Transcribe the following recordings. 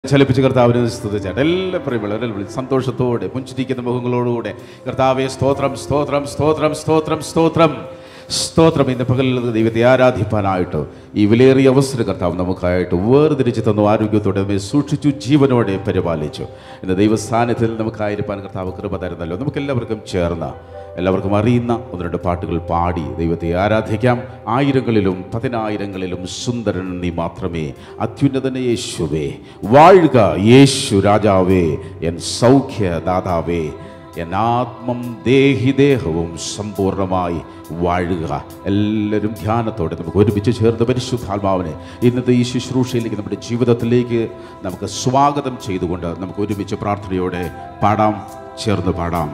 ചലിപ്പിച്ച് കർത്താവിനെ സ്തുതിച്ചാട്ട് എല്ലാ പ്രിയമുള്ളവരും വിളി സന്തോഷത്തോടെ പുഞ്ചിരിക്കുന്ന മുഖങ്ങളോടുകൂടെ കർത്താവെ സ്തോത്രം സ്തോത്രം സ്തോത്രം സ്തോത്രം സ്തോത്രം സ്തോത്രം ഇന്ന് പകലിൽ ദൈവത്തെ ആരാധിപ്പാനായിട്ട് ഈ വിലയേറിയ അവസരം കർത്താവ് നമുക്കായിട്ട് വേർതിരിച്ച് തന്നു ആരോഗ്യത്തോടെ നമ്മെ സൂക്ഷിച്ചു ജീവനോടെ പരിപാലിച്ചു ഇന്ന് ദൈവസ്ഥാനത്തിൽ നമുക്കായിരിക്കാൻ കർത്താവ് കൃപ തരുന്നല്ലോ നമുക്കെല്ലാവർക്കും ചേർന്ന എല്ലാവർക്കും അറിയുന്ന ഒന്ന് രണ്ട് പാട്ടുകൾ പാടി ദൈവത്തെ ആരാധിക്കാം ആയിരങ്ങളിലും പതിനായിരങ്ങളിലും സുന്ദരൻ നീ മാത്രമേ അത്യുന്നതന യേശുവേ വാഴുക യേശു രാജാവേ എൻ സൗഖ്യദാതാവേ എൻ ആത്മം ദേഹി ദേഹവും സമ്പൂർണ്ണമായി വാഴുക എല്ലാവരും ധ്യാനത്തോടെ നമുക്ക് ഒരുമിച്ച് ചേർന്ന് പരിശുദ്ധാത്മാവിനെ ഇന്നത്തെ ഈ ശുശ്രൂഷയിലേക്ക് നമ്മുടെ ജീവിതത്തിലേക്ക് നമുക്ക് സ്വാഗതം ചെയ്തുകൊണ്ട് നമുക്ക് ഒരുമിച്ച് പ്രാർത്ഥനയോടെ പാടാം ചേർന്ന് പാടാം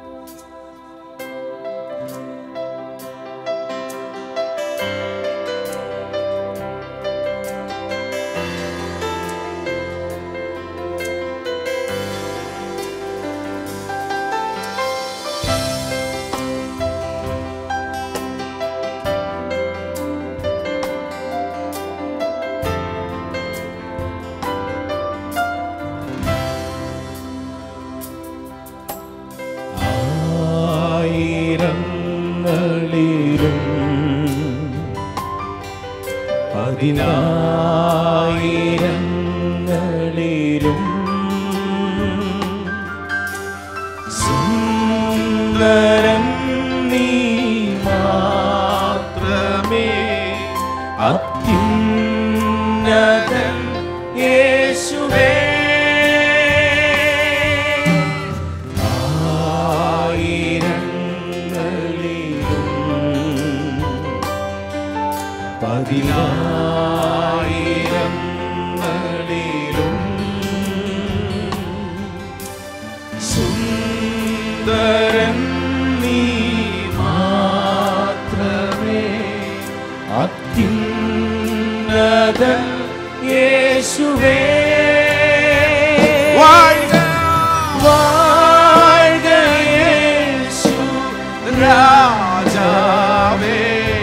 ആയിരങ്ങളിലും പതിനായിരങ്ങളിലും സുന്ദരൻ നീ മാത്രമേ അത്യുന്നതൻ യേശുവേ ആയിരങ്ങളിലും പതിനായിരങ്ങളിലും സുന്ദരൻ നീ മാത്രമേ അത്യുന്നതൻ യേശുവേ വാഴ്ക വാഴ്ക യേശു രാജാവേ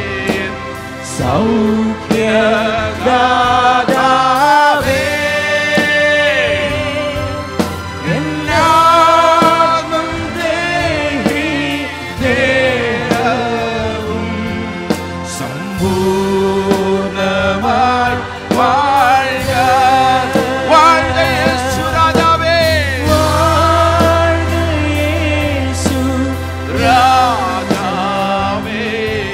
സൗഖ്യദാതാവേ എന്നാമം ദേഹി ദേഹവും സമ്പൂർണ്ണമായി വാഴ്ക വാഴ്ക യേശു രാജാവേ വാഴ്ക യേശു രാജാവേ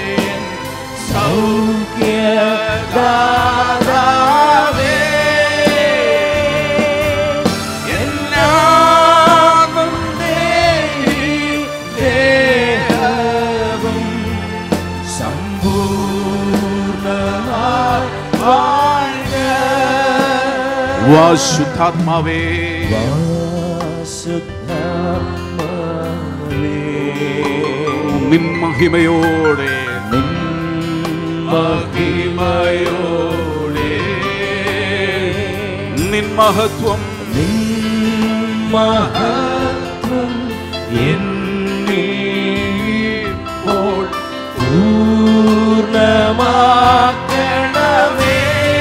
സൗഖ്യദാതാവേ എന്നാമം ദേഹി ദേഹവും സമ്പൂർണ്ണമായി വാഴ്ക വാശുദ്ധാത്മാവേ നിൻ മഹിമയോടെ മഹിമയോടെ നിൻ മഹത്വം മഹത്വം എന്നിപ്പോൾ പൂർണ്ണമാക്കണമേ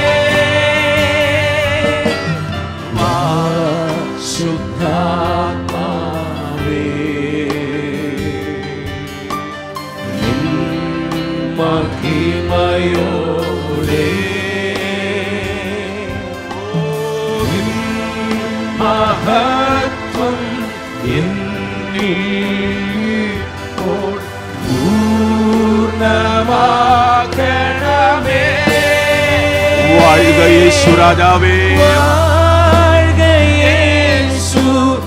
ശുദ്ധാത്മാവേ നിൻ മഹിമയോടെ നിൻ മഹത്വം എന്നിപ്പോൾ പൂർണ്ണമാക്കണമേ വാഴുക യേശു രാജാവേ വാഴ്ക യേശു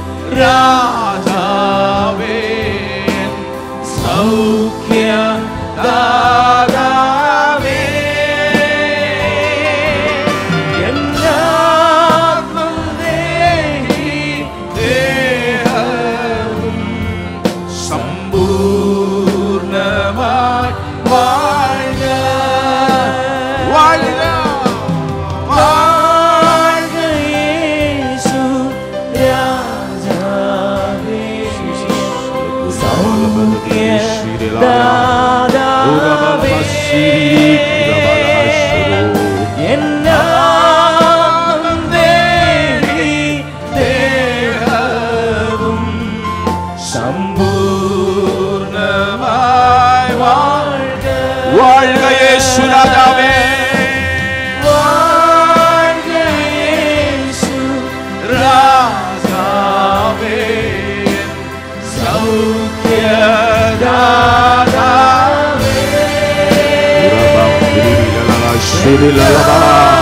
രാജാവേ സൗഖ്യദാതാവേ എന്നാത്മം ദേഹി ദേഹവും സമ്പൂർണ്ണമായി വാഴ്ക വാഴുക വാഴ്ക ശിരിലലബാ.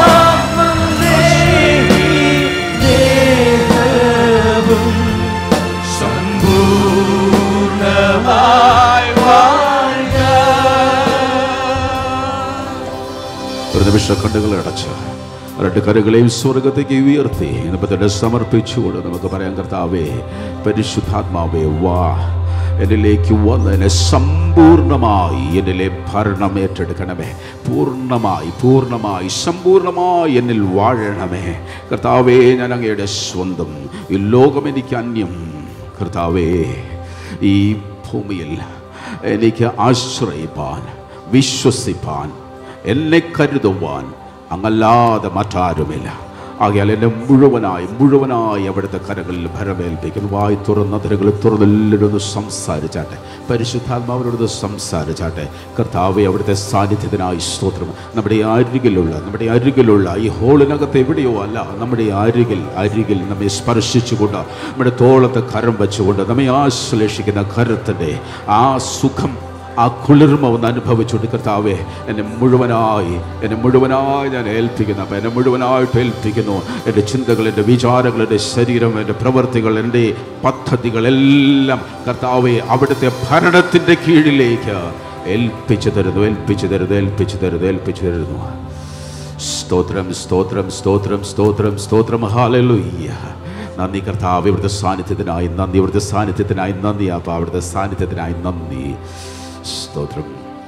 സമ്പൂർണമായി വാഴ്ക ഒരു നിമിഷം കണ്ണുകൾ അടച്ച് രണ്ട് കരുകളെയും സ്വർഗത്തേക്ക് ഉയർത്തി ഇന്നിപ്പത്തെ സമർപ്പിച്ചുകൊണ്ട് നമുക്ക് പറയാം കർത്താവേ പരിശുദ്ധാത്മാവേ വാ എന്നിലേക്ക് വന്ന് എന്നെ സമ്പൂർണമായി എന്നിലെ ഭരണം ഏറ്റെടുക്കണമേ പൂർണ്ണമായി പൂർണ്ണമായി സമ്പൂർണമായി എന്നിൽ വാഴണമേ കർത്താവേ ഞാൻ അങ്ങയുടെ സ്വന്തം ഈ ലോകം എനിക്ക് അന്യം കർത്താവേ ഈ ഭൂമിയിൽ എനിക്ക് ആശ്രയിപ്പാൻ വിശ്വസിപ്പാൻ എന്നെ കരുതുവാൻ അങ്ങല്ലാതെ മറ്റാരുമില്ല ആകയാൽ എന്നെ മുഴുവനായി മുഴുവനായി അവിടുത്തെ കരങ്ങളിൽ ഭരമേൽപ്പിക്കുന്നു വായി തുറന്ന തിരകൾ തുറന്നെല്ലാവരും സംസാരിച്ചാട്ടെ പരിശുദ്ധാത്മാവിനോട് സംസാരിച്ചാട്ടെ കർത്താവെ അവിടുത്തെ സാന്നിധ്യത്തിനായി സ്തോത്രം നമ്മുടെ ഈ അരികിലുള്ള നമ്മുടെ ഈ അരികിലുള്ള ഈ ഹോളിനകത്ത് എവിടെയോ അല്ല നമ്മുടെ ഈ അരികിൽ അരികിൽ നമ്മെ സ്പർശിച്ചുകൊണ്ട് നമ്മുടെ തോളത്ത് കരം വെച്ചുകൊണ്ട് നമ്മെ ആശ്ലേഷിക്കുന്ന കരത്തിൻ്റെ ആ സുഖം ആ കുളിർമ ഒന്ന് അനുഭവിച്ചുകൊണ്ട് കർത്താവേ എന്നെ മുഴുവനായി എന്നെ മുഴുവനായി ഞാൻ ഏൽപ്പിക്കുന്നു അപ്പം എന്നെ മുഴുവനായിട്ട് ഏൽപ്പിക്കുന്നു എൻ്റെ ചിന്തകൾ എൻ്റെ വിചാരങ്ങൾ എൻ്റെ ശരീരം എൻ്റെ പ്രവൃത്തികൾ എൻ്റെ പദ്ധതികളെല്ലാം കർത്താവെ അവിടുത്തെ ഭരണത്തിൻ്റെ കീഴിലേക്ക് ഏൽപ്പിച്ചു തരുന്നു ഏൽപ്പിച്ചു തരുന്നു ഏൽപ്പിച്ചു തരുന്നു ഏൽപ്പിച്ചു തരുന്നു സ്തോത്രം സ്തോത്രം സ്തോത്രം സ്തോത്രം സ്തോത്രം ഹാലലുയ്യ നന്ദി കർത്താവ് ഇവിടുത്തെ സാന്നിധ്യത്തിനായി നന്ദി ഇവിടുത്തെ സാന്നിധ്യത്തിനായി നന്ദി അപ്പം അവിടുത്തെ സാന്നിധ്യത്തിനായി നന്ദി സ്തോത്രം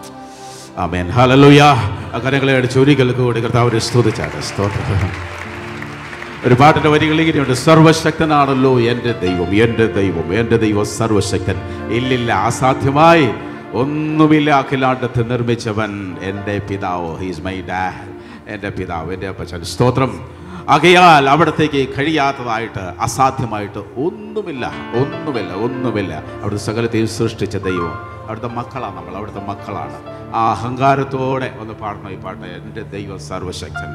ആമേൻ ഹാലലുയ്യ ആ കരങ്ങളെ അടിച്ച് ഒരിക്കൽ കൂടി കർത്താവിനെ സ്തുതിച്ചാണ് സ്തോത്രം ഒരു പാട്ടിന്റെ വരികൾ ഇങ്ങനെയുണ്ട് സർവശക്തനാണല്ലോ എൻ്റെ ദൈവം എൻ്റെ ദൈവം എൻ്റെ ദൈവം സർവശക്തൻ ഇല്ലില്ല അസാധ്യമായി ഒന്നുമില്ല അഖിലാണ്ടത്തെ നിർമ്മിച്ചവൻ എൻ്റെ പിതാവ് ഹീസ് മൈ ഡാഡ് എൻ്റെ പിതാവ് എൻ്റെ അപ്പച്ചൻ സ്തോത്രം ആകയാൽ അവിടത്തേക്ക് കഴിയാത്തതായിട്ട് അസാധ്യമായിട്ട് ഒന്നുമില്ല ഒന്നുമില്ല ഒന്നുമില്ല അവിടുത്തെ സകലത്തെയും സൃഷ്ടിച്ച ദൈവം അവിടുത്തെ മക്കളാണ് നമ്മൾ അവിടുത്തെ മക്കളാണ് ആ അഹങ്കാരത്തോടെ ഒന്ന് പാടണം ഈ പാട്ട് എൻ്റെ ദൈവം സർവശക്തൻ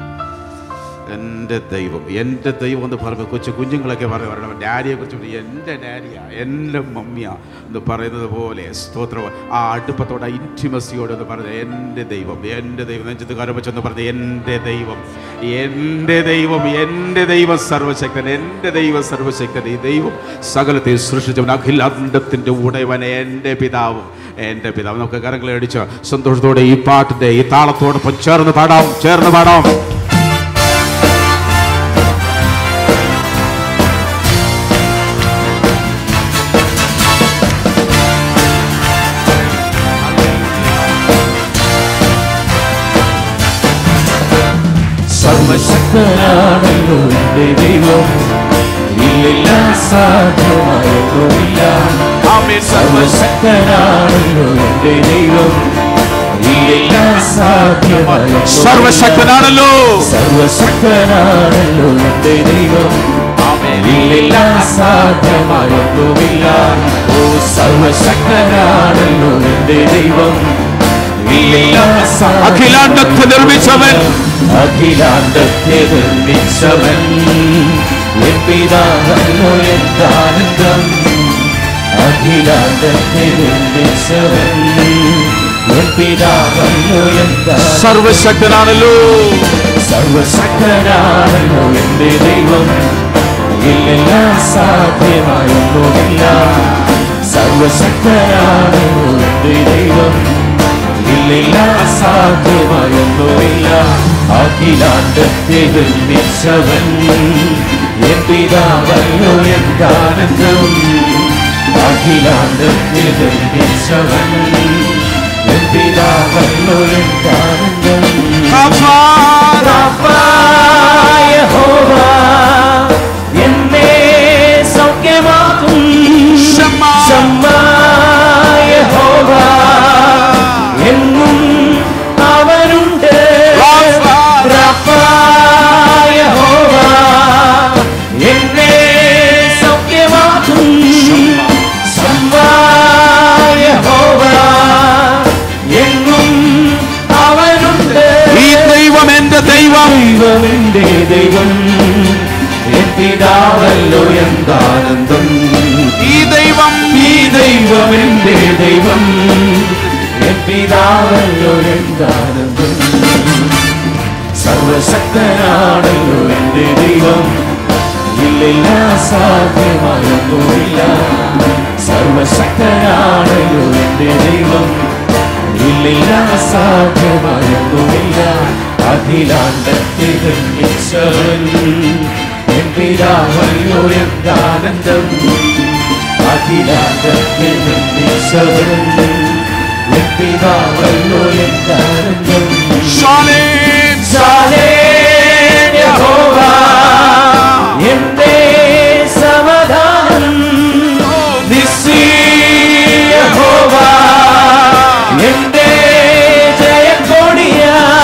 എൻ്റെ ദൈവം എൻ്റെ ദൈവം എന്ന് പറയുമ്പോൾ കൊച്ചു കുഞ്ഞുങ്ങളൊക്കെ പറയും പറയണം ഡാഡിയെ കുറിച്ച് എൻ്റെ ഡാഡിയാ എൻ്റെ മമ്മിയാ എന്ന് പറയുന്നത് പോലെ സ്തോത്രം ആ അടുപ്പത്തോടെ ഇൻറ്റിമസിയോട് എന്ന് പറഞ്ഞ എൻ്റെ ദൈവം എൻ്റെ ദൈവം നെഞ്ചത്ത് കരം വെച്ചെന്ന് പറഞ്ഞ എൻ്റെ ദൈവം എൻ്റെ ദൈവം എൻ്റെ ദൈവം സർവശക്തൻ എൻ്റെ ദൈവം സർവശക്തൻ ഈ ദൈവം സകലത്തെ സൃഷ്ടിച്ചവൻ അഖിലാണ്ടത്തിൻ്റെ ഉടയവൻ എൻ്റെ പിതാവും എൻ്റെ പിതാവ് നമുക്ക് കരങ്ങളെ അടിച്ച് സന്തോഷത്തോടെ ഈ പാട്ടിൻ്റെ ഈ താളത്തോടൊപ്പം ചേർന്ന് പാടാം ചേർന്ന് പാടാം സർവശക്തനാണല്ലോ എൻ്റെ ദൈവം ഇല്ലില്ല സാധ്യമായൊന്നുമില്ല സർവശക്തനാണല്ലോ എൻ്റെ ദൈവം ഇല്ലില്ല സാധ്യമായൊന്നുമില്ല സർവശക്തനാണല്ലോ സർവശക്തനാണല്ലോ എൻ്റെ ദൈവം ഇല്ലില്ല സാധ്യമായൊന്നുമില്ല ഓ സർവശക്തനാണല്ലോ എൻ്റെ ദൈവം ഇല്ലില്ല സാധ്യ അഖിലാണ്ടത്തെ നിർമ്മിച്ചവൻ അഖിലാണ്ടത്തെ നിർമ്മിച്ചവൻ എൻ പിതാവല്ലോ എന്താനന്ദം അഖിലാണ്ടത്തെ നിർമ്മിച്ചവൻ എൻ പിതാവല്ലോ എന്താ സർവശക്തനാണല്ലോ സർവശക്തനാണല്ലോ എന്റെ ദൈവം ഇല്ലില്ല സാധ്യമായൊന്നുമില്ല സർവശക്തനാണല്ലോ എന്റെ ദൈവം ഇല്ലില്ല സാധ്യമായൊന്നുമില്ല അഖിലാണ്ടത്തെ നിർമ്മിച്ചവൻ എൻ പിതാവല്ലോ എന്താനന്ദം അഖിലാണ്ടത്തെ നിർമ്മിച്ചവൻ എൻ പിതാവല്ലോ എന്താനന്ദം യഹോവ എന്നെ സൗഖ്യമാക്കും യഹോവ എന്നും അവനുണ്ട് യഹോവ എന്നെ സൗഖ്യമാക്കും യഹോവ എന്നും അവനുണ്ട് ഈ ദൈവം എൻ്റെ ദൈവം ദൈവം എന്റെ ദൈവം എൻ പിതാവല്ലോ എന്താനന്ദം ഈ ദൈവം ഈ ദൈവം എന്റെ ദൈവം എൻ പിതാവല്ലോ എന്താനന്ദം സർവശക്തനാണല്ലോ എന്റെ ദൈവം ഇല്ലില്ല സാധ്യമായൊന്നുമില്ല സർവശക്തനാണല്ലോ എന്റെ ദൈവം ഇല്ലില്ല സാധ്യമായൊന്നുമില്ല അഖിലാണ്ടത്തെ നിർമ്മിച്ചവൻ എൻ പിതാവല്ലോ എന്താനന്ദം അഖിലാണ്ടത്തെ നിർമ്മിച്ചവൻ എൻ പിതാവല്ലോ എന്താനന്ദം ശാലേം ശാലേം യഹോവ എന്റെ സമാധാനം നിസ്സി യഹോവ എന്റെ ജയക്കൊടിയ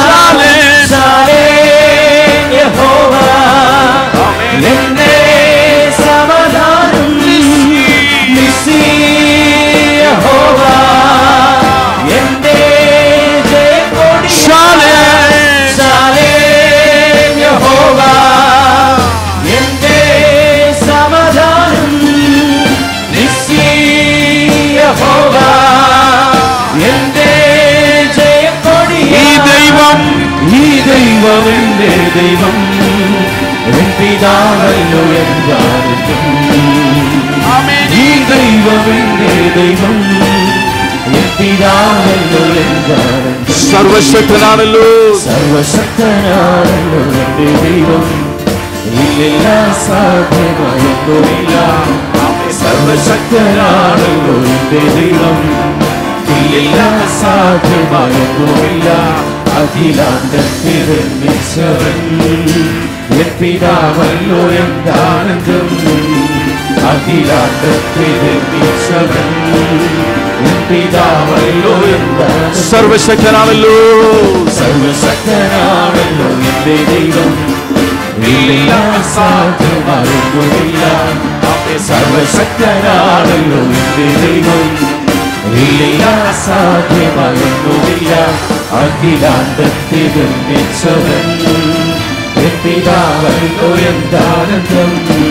ശാലേം യഹോവ എന്റെ സമാധാനം നിസ്സി യഹോവ എന്റെ ജയക്കൊടിയ ശാലേം യഹോവ എന്റെ സമാധാനം നിസ്സി യഹോവ എന്റെ ജയക്കൊടിയ ഈ ദൈവം ഈ ദൈവം എന്റെ ദൈവം എൻ പിതാവല്ലോ എന്താണെന്നും ഈ ദൈവം എന്റെ ദൈവം എൻ പിതാവല്ലോ എന്താണെന്നും സർവശക്തനാണല്ലോ സർവശക്തനാണല്ലോ എന്റെ ദൈവം ഇല്ലില്ല സാധ്യമായൊന്നുമില്ല സർവശക്തനാണല്ലോ എന്റെ ദൈവം ഇല്ലില്ല സാധ്യമായൊന്നുമില്ല അഖിലാണ്ടത്തെ നിർമ്മിച്ചവൻ എൻ പിതാവല്ലോ എന്താനന്ദം അഖിലാണ്ടത്തെ നിർമ്മിച്ചവൻ എൻ പിതാവല്ലോ എന്താനന്ദം സർവശക്തനാണല്ലോ സർവശക്തനാണല്ലോ എന്റെ ദൈവം ഇല്ല സാധ്യമാകുന്നില്ല സർവശക്തനാണല്ലോ എന്റെ ദൈവം ഇല്ല സാധ്യമാകുന്നില്ല അഖിലാണ്ടത്തെ നിർമ്മിച്ചവൻ എൻ പിതാവല്ലോ എന്താനന്ദം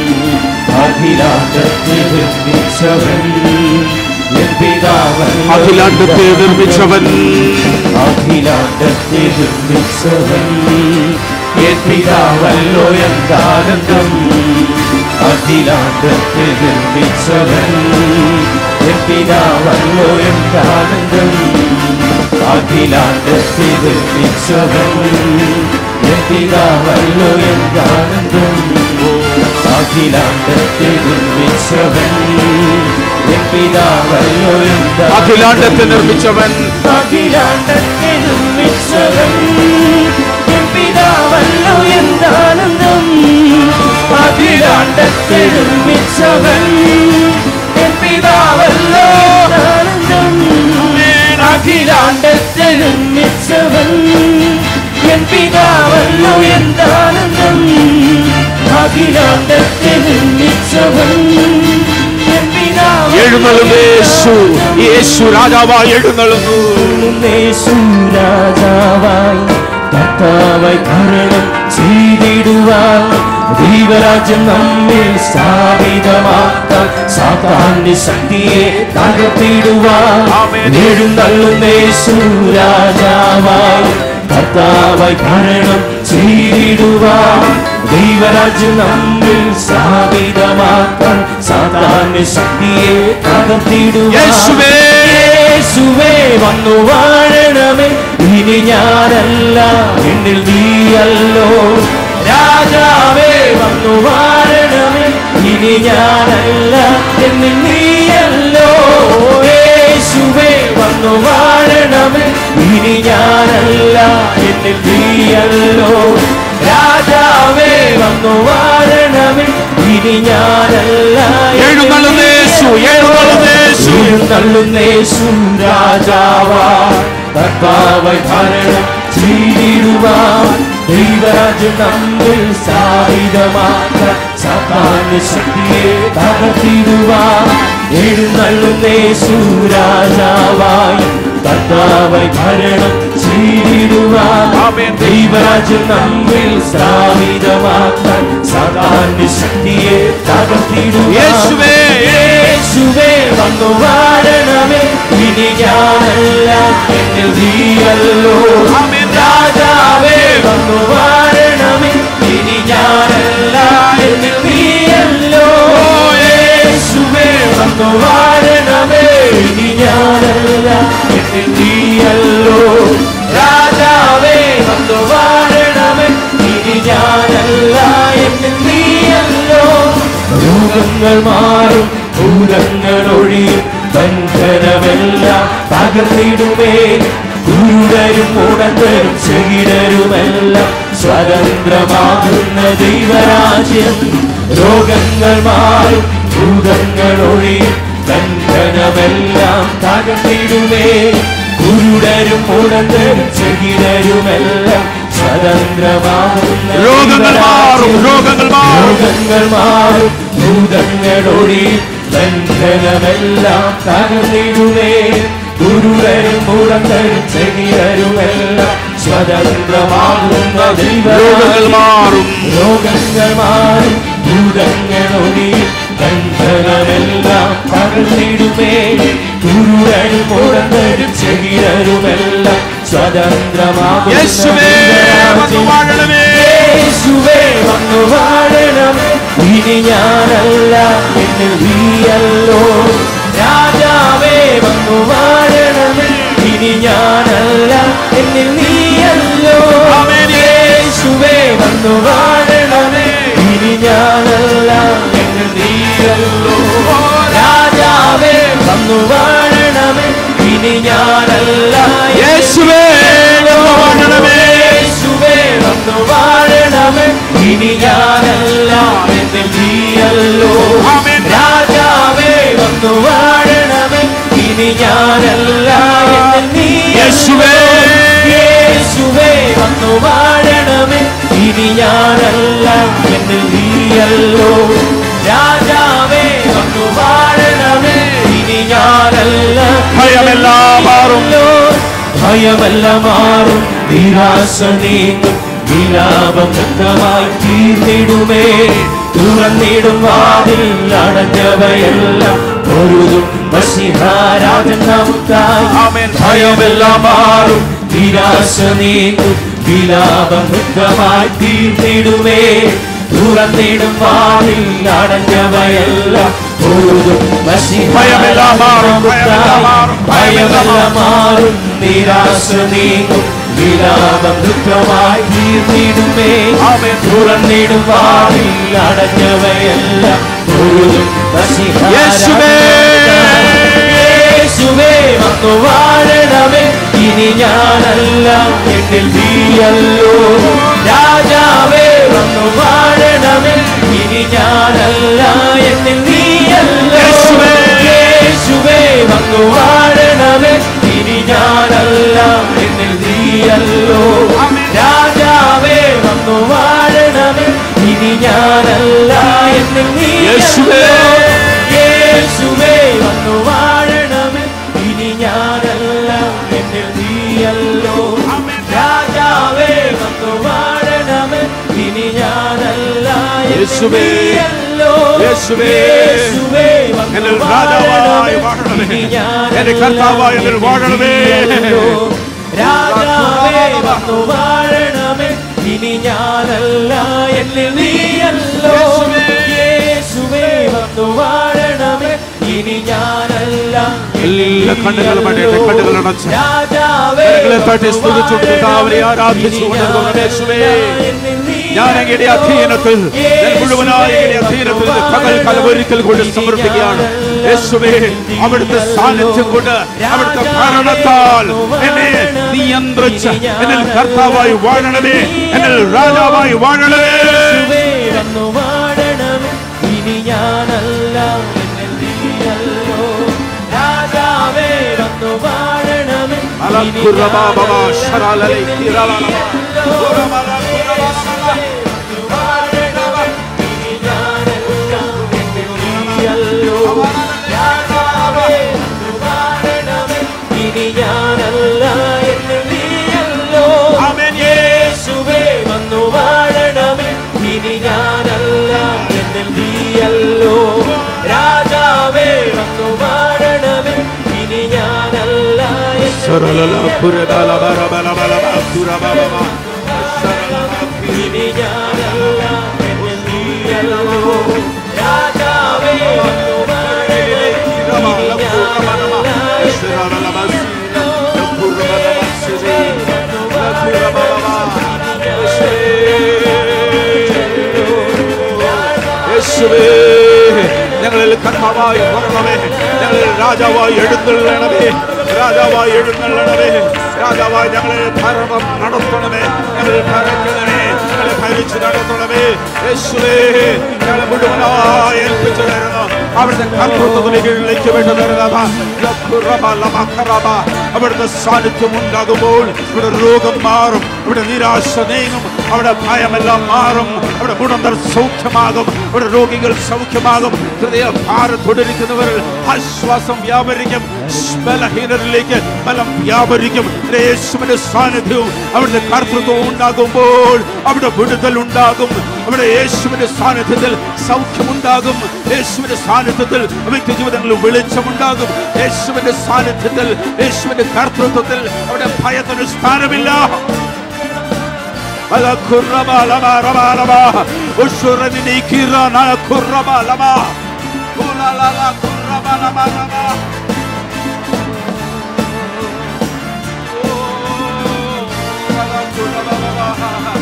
അഖിലാണ്ടത്തെ നിർമ്മിച്ചവൻ എൻ പിതാവല്ലോ അഖിലാണ്ടത്തെ നിർമ്മിച്ചവൻ അഖിലാണ്ടത്തെ നിർമ്മിച്ചവൻ എൻ പിതാവല്ലോ എന്താനന്ദം അഖിലാണ്ടത്തെ നിർമ്മിച്ചവൻ എൻ പിതാവല്ലോ എന്താനന്ദം അഖിലാണ്ടത്തെ നിർമ്മിച്ചവൻ എൻ പിതാവല്ലോ എന്താനന്ദം അഖിലാണ്ടത്തെ നിർമ്മിച്ചവൻ എൻ പിതാവല്ലോ എന്താ അഖിലാണ്ടത്തെ നിർമ്മിച്ചവൻ അഖിലാണ്ടത്തെ നിർമ്മിച്ചവൻ എൻ പിതാവല്ലോ എന്താനന്ദം അഖിലാണ്ടത്തെ നിർമ്മിച്ചവൻ എൻ പിതാവല്ലോ ആനന്ദം അഖിലാണ്ടത്തെ നിർമ്മിച്ചവൻ എൻ പിതാവല്ലോ എന്താനന്ദം അഖിലാണ്ടത്തെ നിർമ്മിച്ചവൻ എൻ പിതാവല്ലോ എഴുന്നള്ളുന്നു യേശു യേശു രാജാവായി എഴുന്നള്ളുന്നു യേശു രാജാവായി കർത്താവായി ഭരണം ചെയ്തിടുവാൻ ദൈവരാജ്യം നമ്മിൽ സ്ഥാപിതമാക്കാൻ സാത്താന്റെ ശക്തിയെ തകർത്തിടുവാൻ ആമേൻ. എഴുന്നള്ളുന്ന യേശു രാജാവായി കർത്താവായി ഭരണം ചെയ്തിടുവാൻ ദൈവരാജ്യം നമ്മിൽ സ്ഥാപിതമാക്കാൻ സാത്താന്റെ ശക്തിയെ തകർത്തിടുവാൻ യേശുവേ. യേശുവേ വന്നു വാഴണമേ ഇനി ഞാനല്ല എന്നിൽ നീയല്ലോ രാജാവേ വന്നു വാഴണമേ ഇനി ഞാനല്ല എന്നിൽ നീയല്ലോ യേശുവേ വന്നു വാഴണമേ ഇനി ഞാനല്ല എന്നിൽ നീയല്ലോ രാജാവേ വന്നു വാഴണമേ ഇനി ഞാനല്ല എന്നിൽ എഴുന്നള്ളുന്ന യേശു എഴുന്നള്ളുന്ന യേശു എഴുന്നള്ളുന്നേശു രാജാവാ കർത്താവായി ഭരണം ചെയ്തിടുവാൻ ദൈവരാജ്യം നമ്മിൽ സ്ഥാപിതമാക്കാൻ സാത്താന്റെ ശക്തിയെ തകർത്തിടുവാൻ എഴുന്നള്ളുന്നേശു രാജാവായി കർത്താവായി ഭരണം ചെയ്തിടുവാൻ ആമേൻ. ദൈവരാജ്യം നമ്മിൽ സ്ഥാപിതമാക്കാൻ സാത്താന്റെ ശക്തിയെ തകർത്തിടുവാൻ യേശുവേ. യേശുവേ വന്നു വാഴണമേ ഇനി ഞാനല്ല എന്നിൽ നീയല്ലോ ആമേൻ. രാജാവേ വന്നു വാഴണമേ ഇനി ഞാനല്ല എന്നിൽ നീയല്ലോ യേശുവേ വന്നു വാഴണമേ ഇനി ഞാനല്ല എന്നിൽ നീയല്ലോ രാജാവേ വന്നു വാഴണമേ ഇനി ഞാനല്ല എന്നിൽ നീയല്ലോ രോഗങ്ങൾ മാറും ഭൂതങ്ങൾ ഒഴിയും ബന്ധനമെല്ലാം തകർന്നിടുമേ കുരുടരും ഉണർന്നരും ചെകിടരുമെല്ലാം സ്വതന്ത്രമാകുന്ന ദൈവരാജ്യം രോഗങ്ങൾ മാറും ഭൂതങ്ങൾ ഒഴിയും ബന്ധനമെല്ലാം തകർന്നിടുമേ കുരുടരും ഉണർന്നരും ചെകിടരുമെല്ലാം സ്വതന്ത്രമാകുന്ന രോഗങ്ങൾ മാറും രോഗങ്ങൾ മാറും രോഗങ്ങൾ മാറും ഭൂതങ്ങളൊടി ബന്ധനമെല്ലാം തകർന്നിടുമേ ഗുരുവരും മുടങ്ങരും ചെകിരരുമെല്ലാം സ്വതന്ത്രമാകുന്ന രോഗങ്ങൾ ദൈവം മാറും രോഗങ്ങൾ മാറും ഭൂതങ്ങളൊടി ബന്ധനമെല്ലാം തകർന്നിടുമേ ഗുരുവരും മുടങ്ങരും ചെകിരരുമെല്ലാം സ്വതന്ത്രമാകുന്ന യേശുവേ വന്നു ദൈവരാജ്യം. വാഴണമേ യേശുവേ വന്നു വാഴണം ഇനി ഞാനല്ല എന്നിൽ നീയല്ലോ രാജാവേ വന്നു വാഴണം ഇനി ഞാനല്ല എന്നിൽ നീയല്ലോ ആമേൻ. യേശുവേ വന്നു വാഴണം ഇനി ഞാനല്ല എന്നിൽ നീയല്ലോ രാജാവേ വന്നു വാഴണം ഇനി ഞാനല്ല എന്നിൽ യേശുവേ വന്നു വാഴണമേ യേശുവേ വന്നു വാഴണമേ ഇനി ഞാനല്ല എന്നിൽ നീയല്ലോ ആമേൻ. രാജാവേ വന്നു വാഴണമേ ഇനി ഞാനല്ല എന്നിൽ നീ യേശുവേ. യേശുവേ വന്നു വാഴണമേ ഇനി ഞാനല്ല എന്നിൽ നീയല്ലോ രാജാവേ വന്നു വാഴണമേ ഇനി ഞാനല്ല ഭയമെല്ലാം മാറും. ഭയമെല്ലാം മാറും നിരാശ നീങ്ങും വിലാപം വ്യക്തമായി തീർന്നിടുമേ തുറന്നിടും വാതിൽ അടഞ്ഞവയെല്ലാം പൊരുതും വശിഹാരാജൻ നമുക്കായി ആമേൻ. ഭയമെല്ലാം മാറും നിരാശ നീങ്ങും വിലാപം വ്യക്തമായി തീർന്നിടുമേ തുറന്നിടും വാതിൽ അടഞ്ഞവയെല്ലാം പൊരുതും ഭയമെല്ലാം മാറും, ഭയമെല്ലാം മാറും, ഭയമെല്ലാം മാറും നിരാശ നീങ്ങും വിലാപം ദുഃഖമായി തീർന്നിടുമേ ആമേൻ. തുറന്നിടും വാതിൽ അടഞ്ഞവയെല്ലാം പൊരുതും യേശുവേ. യേശുവേ വന്നു വാഴണമേ ഇനി ഞാനല്ല എന്നിൽ നീയല്ലോ രാജാവേ വന്നു വാഴണമേ ഇനി ഞാനല്ല എന്നിൽ നീയല്ലോ യേശുവേ. യേശുവേ വന്നു വാഴണമേ ഇനി ഞാനല്ല എന്നിൽ നീയല്ലോ ആമേൻ. രാജാവേ വന്നു വാഴണമേ ഇനി ഞാനല്ല എന്നിൽ യേശുവേ. നീയല്ലോ യേശുവേ വന്നു വാഴണമേ ഇനി ഞാനല്ല എന്നിൽ നീയല്ലോ രാജാവേ വന്നു വാഴണമേ ഇനി ഞാനല്ല എന്നിൽ യേശുവേ. നീയല്ലോ യേശുവേ. യേശുവേ വന്നു എന്നിൽ രാജാവായി വാഴണമേ. ഇനി ഞാനല്ല എന്റെ കർത്താവായി എന്നിൽ വാഴണമേ. നീയല്ലോ. രാജാവേ വന്നു വാഴണമേ ഇനി ഞാനല്ല എന്നിൽ നീയല്ലോ യേശുവേ വന്നു വാഴണമേ ഇനി ഞാനല്ല എല്ലാ കണ്ണുകളും അടയട്ടെ, കണ്ണുകൾ അടച്ച്. രാജാവേ കരങ്ങളെ തട്ടി വന്നു സ്തുതിച്ചുകൊണ്ട് കർത്താവിനെ വാഴണമേ. ആരാധിച്ചുകൊണ്ട് ഇനി നമുക്ക് യേശുവേ. ഞാനല്ല എന്നിൽ നീയല്ലോ. ഞാൻ അങ്ങയുടെ അധീനത്തിൽ ഞാൻ മുഴുവനായി അങ്ങയുടെ അധീനത്തിൽ നിന്ന് പകൽ കാലം ഒരിക്കൽ കൊണ്ട് സമർപ്പിക്കുകയാണ് യേശുവേ അവിടുത്തെ സാന്നിധ്യം കൊണ്ട് അവിടുത്തെ ഭരണത്താൽ എന്നെ നിയന്ത്രിച്ച് എന്നിൽ കർത്താവായി വാഴണമേ എന്നിൽ രാജാവായി വാഴണമേ യേശുവേ വന്നു വാഴണമേ ഇനി ഞാനല്ല എന്നിൽ നീയല്ലോ രാജാവേ വന്നു വാഴണമേ ഇനി അലക്കുറബാബബ ഞാനല്ല ശരാലലൈ എന്നിൽ തിരളലമ. നീയല്ലോ. യേശുവേ വന്നു വാഴണമേ ഇനി ഞാനല്ല എന്നിൽ നീയല്ലോ. രാജാവേ വന്നു വാഴണമേ ഇനി ഞാനല്ല എന്നിൽ നീയല്ലോ. ആമേൻ. യേശുവേ വന്നു വാഴണമേ ഇനി ഞാനല്ല എന്നിൽ നീയല്ലോ രാജാവേ വന്നു വാഴണമേ ഇനി ഞാനല്ല എന്നിൽ ശരലല നീയല്ലോ. പുരബല ബല ബല ബല ബല കുരബബബ. യേശുവേ ഞങ്ങളിൽ കർത്താവായി വരണമേ ഞങ്ങളിൽ രാജാവായി എഴുന്നള്ളണമേ രാജാവായി എഴുന്നള്ളണമേ രാജാവായി ഞങ്ങളെ ഭരണം നടത്തണമേ ഞങ്ങളെ ഭരിക്കണമേ ഞങ്ങളെ ഭരിച്ചു നടത്തണമേ യേശുവേ ഞങ്ങളെ മുഴുവനായി ഏൽപ്പിച്ചു തരുന്നു അവിടുത്തെ കർത്തൃത്വത്തിന് കീഴിലേക്ക് വിട്ടു തരുന്നതാ അവിടുത്തെ സാന്നിധ്യം ഉണ്ടാകുമ്പോൾ ഇവിടെ രോഗം മാറും ഇവിടെ നിരാശ നീങ്ങും അവിടെ ഭയമെല്ലാം മാറും അവിടെ ഗുണന്തർ സൗഖ്യമാകും ഇവിടെ രോഗികൾ സൗഖ്യമാകും ഹൃദയ ഭാരത്തൊടിരിക്കുന്നവരിൽ ആശ്വാസം വ്യാപരിക്കും ബലഹീനരിലേക്ക് ബലം വ്യാപരിക്കും യേശുവിന്റെ സാന്നിധ്യവും അവിടുത്തെ കർത്തൃത്വവും ഉണ്ടാകുമ്പോൾ അവിടെ വിടുതൽ ഉണ്ടാകും അവിടെ യേശുവിന്റെ സാന്നിധ്യത്തിൽ സൗഖ്യമുണ്ടാകും യേശുവിന്റെ സാന്നിധ്യത്തിൽ വ്യക്തി ജീവിതങ്ങളിൽ വെളിച്ചമുണ്ടാകും യേശുവിന്റെ സാന്നിധ്യത്തിൽ യേശുവിന്റെ കർത്തൃത്വത്തിൽ അവിടെ ഭയത്തിന് സ്ഥാനമില്ല Ala kurraba lama raba raba. Ushurani kira na kurraba lama. Ula la la kurraba lama raba. Oh, ala kurraba lama.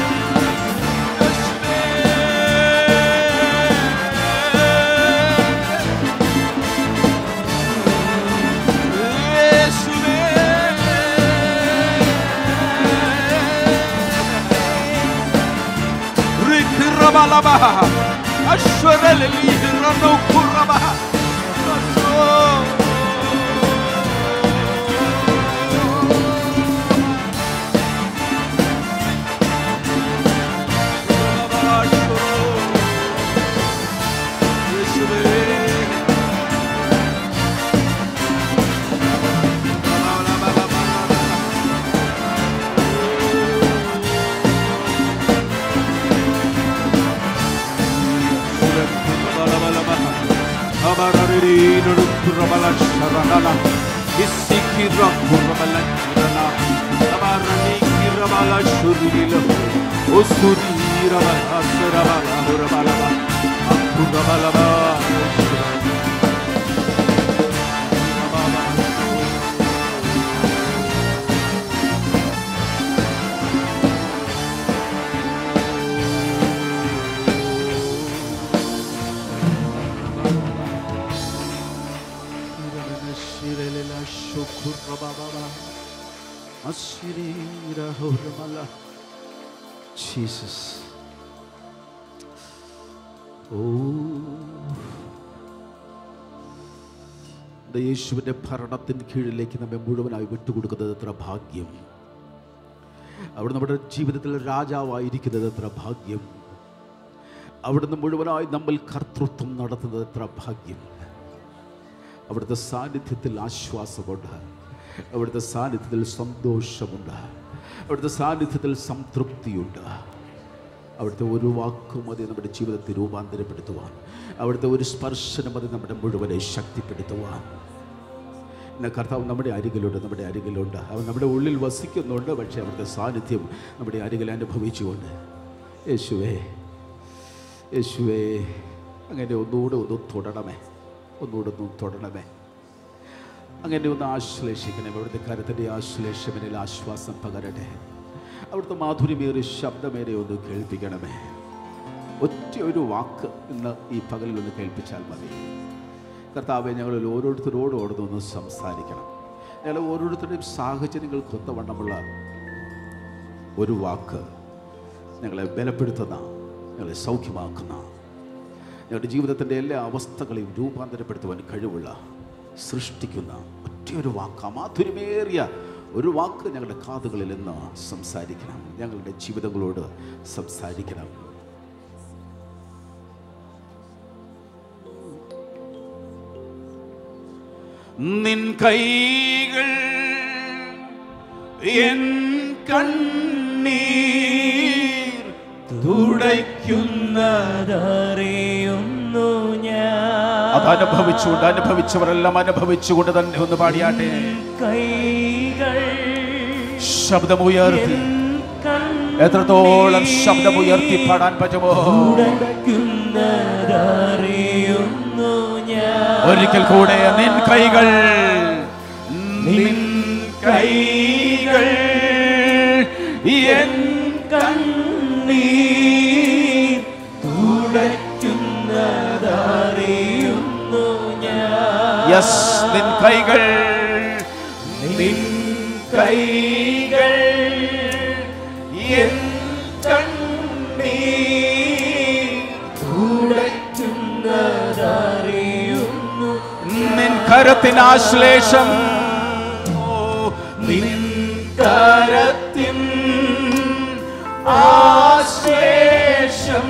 Rikirabalaba. Ashwarelili hirano kuraba. Jesus. യേശുവിന്റെ ഭരണത്തിന് കീഴിലേക്ക് നമ്മെ മുഴുവനായി വിട്ടുകൊടുക്കുന്നത് എത്ര ഭാഗ്യം അവിടെ നമ്മുടെ ജീവിതത്തിൽ രാജാവായിരിക്കുന്നത് എത്ര ഭാഗ്യം അവിടുന്ന് മുഴുവനായി നമ്മൾ കർത്തൃത്വം നടത്തുന്നത് എത്ര ഭാഗ്യം അവിടുത്തെ സാന്നിധ്യത്തിൽ ആശ്വാസമുണ്ട് അവിടുത്തെ സാന്നിധ്യത്തിൽ സന്തോഷമുണ്ട് അവിടുത്തെ സാന്നിധ്യത്തിൽ സംതൃപ്തിയുണ്ട് അവിടുത്തെ ഒരു വാക്കും മതി നമ്മുടെ ജീവിതത്തെ രൂപാന്തരപ്പെടുത്തുവാൻ അവിടുത്തെ ഒരു സ്പർശനം മതി നമ്മുടെ മുഴുവനെ ശക്തിപ്പെടുത്തുവാൻ ഇന്ന് കർത്താവ് നമ്മുടെ അരികിലുണ്ട് നമ്മുടെ അരികിലുണ്ട് അവൻ നമ്മുടെ ഉള്ളിൽ വസിക്കുന്നുണ്ട് പക്ഷേ അവിടുത്തെ സാന്നിധ്യം നമ്മുടെ അരികിൽ അനുഭവിച്ചുകൊണ്ട് യേശുവേ യേശുവേ അങ്ങനെ ഒന്നുകൂടെ ഒന്ന് തൊടണമേ ഒന്നുകൂടെ ഒന്ന് തൊടണമേ അങ്ങനെ ഒന്ന് ആശ്ലേഷിക്കണമേ അവിടുത്തെ കരുത്തിൻ്റെ ആശ്ലേഷമനിൽ ആശ്വാസം പകരട്ടെ അവിടുത്തെ മാധുര്യമേറിയ ശബ്ദമേറെ ഒന്ന് കേൾപ്പിക്കണമേ ഒറ്റ ഒരു വാക്ക് ഇന്ന് ഈ പകലിൽ ഒന്ന് കേൾപ്പിച്ചാൽ മതി കർത്താവെ ഞങ്ങളിൽ ഓരോരുത്തരോടും ഓടുന്ന് ഒന്ന് സംസാരിക്കണം ഞങ്ങൾ ഓരോരുത്തരുടെയും സാഹചര്യങ്ങൾക്ക് ഒത്തവണ്ണമുള്ള ഒരു വാക്ക് ഞങ്ങളെ ബലപ്പെടുത്തുന്ന ഞങ്ങളെ സൗഖ്യമാക്കുന്ന ഞങ്ങളുടെ ജീവിതത്തിൻ്റെ എല്ലാ അവസ്ഥകളെയും രൂപാന്തരപ്പെടുത്തുവാൻ കഴിവുള്ള സൃഷ്ടിക്കുന്ന ഒറ്റയൊരു വാക്ക് അമാധുര്യമേറിയ ഒരു വാക്ക് ഞങ്ങളുടെ കാതുകളിൽ നിന്ന് സംസാരിക്കണം ഞങ്ങളുടെ ജീവിതങ്ങളോട് സംസാരിക്കണം നിൻ കൈകൾ എൻ കണ്ണീർ തുടയ്ക്കുന്നതറിയുന്നു ഞാൻ അതനുഭവിച്ചുകൊണ്ട് അനുഭവിച്ചവരെല്ലാം അനുഭവിച്ചുകൊണ്ട് തന്നെ ഒന്ന് പാടിയാട്ടെ കൈകൾ ശബ്ദമുയർത്തി എൻ കണ്ണീർ എത്രത്തോളം ശബ്ദമുയർത്തി പാടാൻ പറ്റുമോ തുടയ്ക്കുന്നതറിയുന്നു ഞാൻ ഒരിക്കൽ കൂടെ നിൻ കൈകൾ നിൻ കൈകൾ എൻ കണ്ണീർ തുടയ്ക്കുന്നതറിയുന്നു യെസ് നിൻ കൈകൾ നിൻ കൈകൾ എൻ നിൻ കരത്തിനാശ്ലേഷം നിൻ കരത്തിൻ ആശ്ലേഷം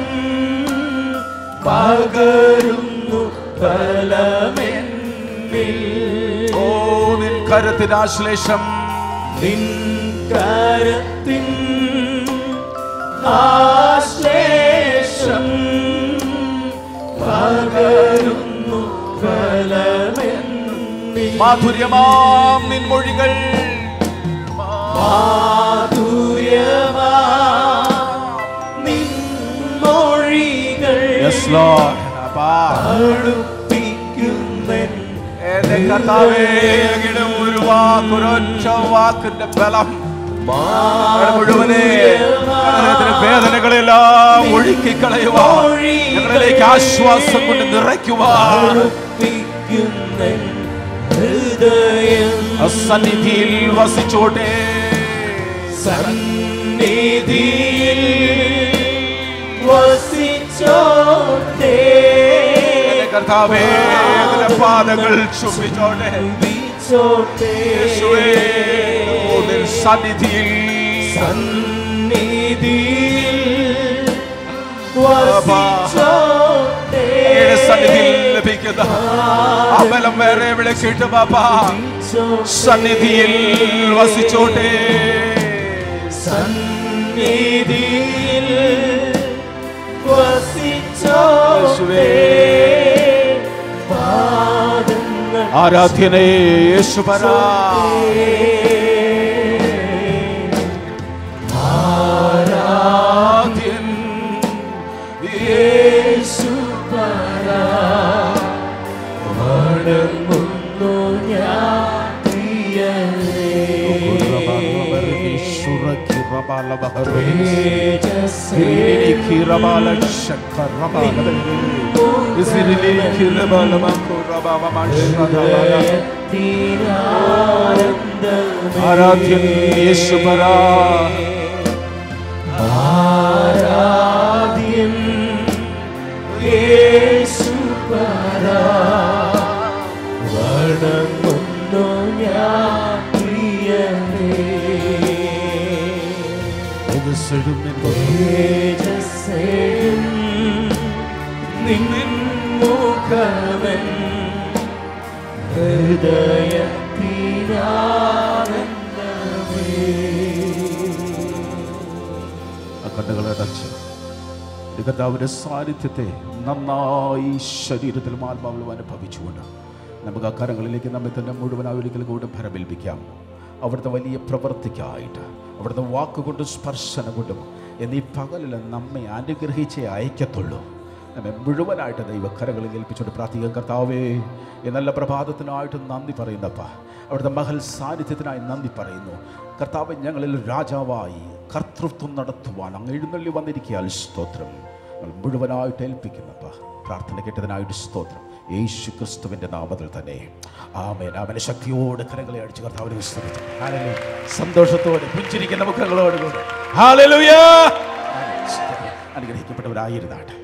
പകരുന്നു ഫലമെന്നിൽ ഓ നിൻ കരത്തിനാശ്ലേഷം നിൻ കരത്തിൻ ആശ്ലേഷം പകരുന്നു ഫലമെന്നിൽ മാധുര്യമാം നിൻ മൊഴികൾ മാധുര്യമാ നിൻ മൊഴികൾ Yes, Lord. അപ്പാ. അടുപ്പിക്കുന്നൻ എന്റെ കർത്താവേ, അങ്ങയുടെ ഒരു വാക്ക്, ഒരൊറ്റ വാക്കിന്റെ ബലം ഞങ്ങളുടെ മുഴുവനെ ഹൃദയത്തിലെ വേദനകളെല്ലാം ഒഴുക്കിക്കളയുവാൻ ഞങ്ങളിലേക്ക് ആശ്വാസം കൊണ്ട് നിറയ്ക്കുവാൻ അടുപ്പിക്കുന്നൻ ഹൃദയം സന്നിധിയിൽ വസിച്ചോട്ടെ സന്നിധിയിൽ വസിച്ചോട്ടെ എന്റെ കർത്താവേ അതിന്റെ പാദങ്ങൾ ചുംബിച്ചോട്ടെ വിച്ചോട്ടെ യേശുവേ, ഓ, നിൻ സന്നിധിയിൽ സന്നിധിയിൽ അങ്ങയുടെ വസിച്ചോട്ടെ സന്നിധിയിൽ ലഭിക്കുന്ന ആ ബലം വേറെ വിളിക്കിട്ട് പാപ്പാ സന്നിധിയിൽ വസിച്ചോട്ടെ സന്നിധിയിൽ വസിച്ചോട്ടെ പാദങ്ങൾ ആരാധ്യനേ യേശുപരാ ആരാധ്യൻ വണങ്ങുന്നു ഞാൻ പ്രിയരേ. തേജസ്സേ ഹൃദയത്തിനാനന്ദമേ. ആരാധ്യൻ യേശുപരാ ആരാധ്യൻ യേശുപരാ. വണങ്ങുന്നു ഞാൻ പ്രിയനേ. തേജസ്സേഴും നിൻ മുഖമൻ ഹൃദയത്തിനാനന്ദമേ ആ കണ്ണുകളെ അടച്ച് ഈ കർത്താവിന്റെ സാന്നിധ്യത്തെ നന്നായി ശരീരത്തിലും ആത്മാവിലും അനുഭവിച്ചുകൊണ്ട് നമുക്ക് ആ കരങ്ങളിലേക്ക് നമ്മെ തന്നെ മുഴുവനായി ഒരിക്കൽ കൂടെ ഭരമേൽപ്പിക്കാം അവിടുത്തെ വലിയ പ്രവൃത്തിക്കായിട്ട് അവിടുത്തെ വാക്കുകൊണ്ടും സ്പർശനം കൊണ്ടും എന്നീ പകലിൽ നമ്മെ അനുഗ്രഹിച്ചേ അയക്കത്തുള്ളൂ നമ്മെ മുഴുവനായിട്ട് ദൈവക്കരങ്ങളിൽ ഏൽപ്പിച്ചുകൊണ്ട് പ്രാർത്ഥിക്കുക കർത്താവേ ഈ നല്ല പ്രഭാതത്തിനായിട്ട് നന്ദി പറയുന്നപ്പ അവിടുത്തെ മഹൽ സാന്നിധ്യത്തിനായി നന്ദി പറയുന്നു കർത്താവ് ഞങ്ങളിൽ രാജാവായി കർത്തൃത്വം നടത്തുവാൻ അങ്ങ് എഴുന്നള്ളി വന്നിരിക്കുക സ്തോത്രം ഞങ്ങൾ മുഴുവനായിട്ട് ഏൽപ്പിക്കുന്നപ്പ പ്രാർത്ഥന കേട്ടതിനായിട്ട് സ്തോത്രം യേശു ക്രിസ്തുവിൻ്റെ നാമത്തിൽ തന്നെ ആമേൻ അവനെ ശക്തിയോടെ കരങ്ങളെ അടിച്ച് കർത്താവിനെ വിസ്തരിച്ചു ഹാലലൂയ. സന്തോഷത്തോടെ പുഞ്ചിരിക്കുന്ന മുഖങ്ങളോട് കൂടെ ഹാലലുയ അനുഗ്രഹിക്കപ്പെട്ടവരായിരുന്നാട്ടെ